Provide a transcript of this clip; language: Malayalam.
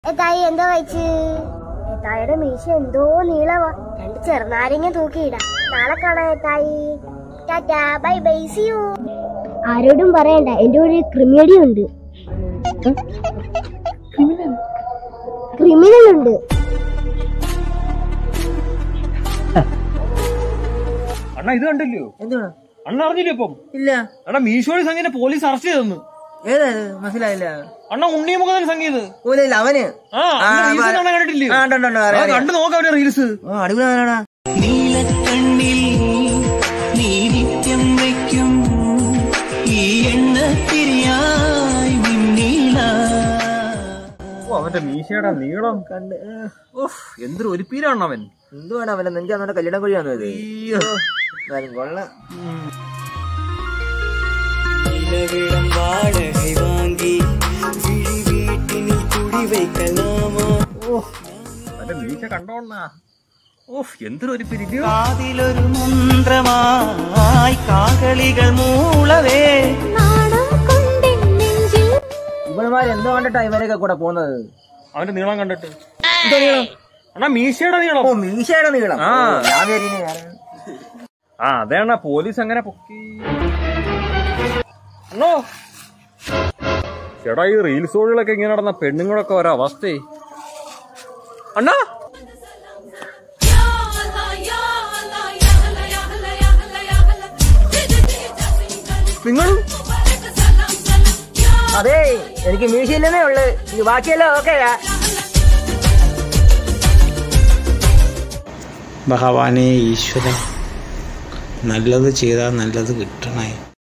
ഏത്തായി എന്തോ കഴിച്ച് ഏത്തായിയുടെ മീശ എന്തോ നീളവാ രണ്ട് ചെറുനാരങ്ങ തൂക്കിയിടാം നാളെ കാണാം ഏത്തായി tata bye bye see you ആരോടും പറയണ്ട എന്റെ ഒരു ക്രിമിനടി ഉണ്ട് ക്രിമിനൽ ഉണ്ട് അണ്ണാ ഇത് കണ്ടില്ലയോ എന്തുവാ അണ്ണ അറിഞ്ഞില്ലേ ഇപ്പം ഇല്ല അണ്ണാ മീശോടി സംഗീത പോലീസ് അറസ്റ്റ് ചെയ്തെന്ന് ഏതാ ഇത്? മനസ്സിലായില്ല അണ്ണ ഉണ്ണിമുഖൻ സംഗീത് ഓലില്ല അവന് ആ അണ്ണ reels പറ- കാണാൻ കണ്ടിട്ടില്ലേ ആ, ഉണ്ട്, ഉണ്ട്, ഉണ്ട്, ആ, അറിയാം, അറിയാം. കണ്ടു നോക്കാം അവന്റെ റീൽസ് ആ, അടിപൊളിയാണോടാ നീലക്കണ്ണിൽ നീ നിത്യം വയ്ക്കും ഈ എണ്ണത്തിരിയായി മിന്നീല ഓ അവന്റെ മീശയുടെ നീളം കണ്ട് ഏ, ഓഹ് എന്തൊരു ഒരു പീരാണ് അവൻ എന്തുവാണ് അവന്റെ നെഞ്ച് അന്നോടെ കല്യാണം കൊഴിയാണോ ഇത് എന്നാലും കൊള്ളാം ഇലവിളം വാടകை വാങ്ങി വിഴി വീട്ടിനിൽ കുടി വയ്ക്കലാമോ അവന്റെ മീശ കണ്ടോണ്ണാ ഓഹ് എന്തൊരു ഒരു പിരി കാതിലൊരു മന്ത്രമായി കാകളികൾ മൂളവേ ഇവന്മാർ എന്തോ കണ്ടിട്ടാ ഇവരൊക്കെ കൂടെ പോകുന്നത് അവന്റെ നീളം കണ്ടിട്ട് എന്തോ നീളം അണ്ണാ മീശയുടെ നീളം ഓ മീശയുടെ നീളം ആ. ഓ, ഞാൻ വിചാരിക്കുന്നെ വേറെ- ആ അതാണ് പോലീസ് അങ്ങനെ പൊക്കി അണ്ണോ ചേട്ടാ ഈ റീൽസ് വഴികളൊക്കെ ഇങ്ങനെ നടന്ന പെണ്ണുങ്ങളൊക്കെ ഓരോ അവസ്ഥയെ അണ്ണാ നിങ്ങളും അതെ എനിക്ക് മീശയില്ലെന്നേ ഉള്ളു ഇനി ബാക്കിയെല്ലാം ഓക്കെയാ ഭഗവാനെ ഈശ്വര നല്ലത് ചെയ്താൽ നല്ലത് കിട്ടണേ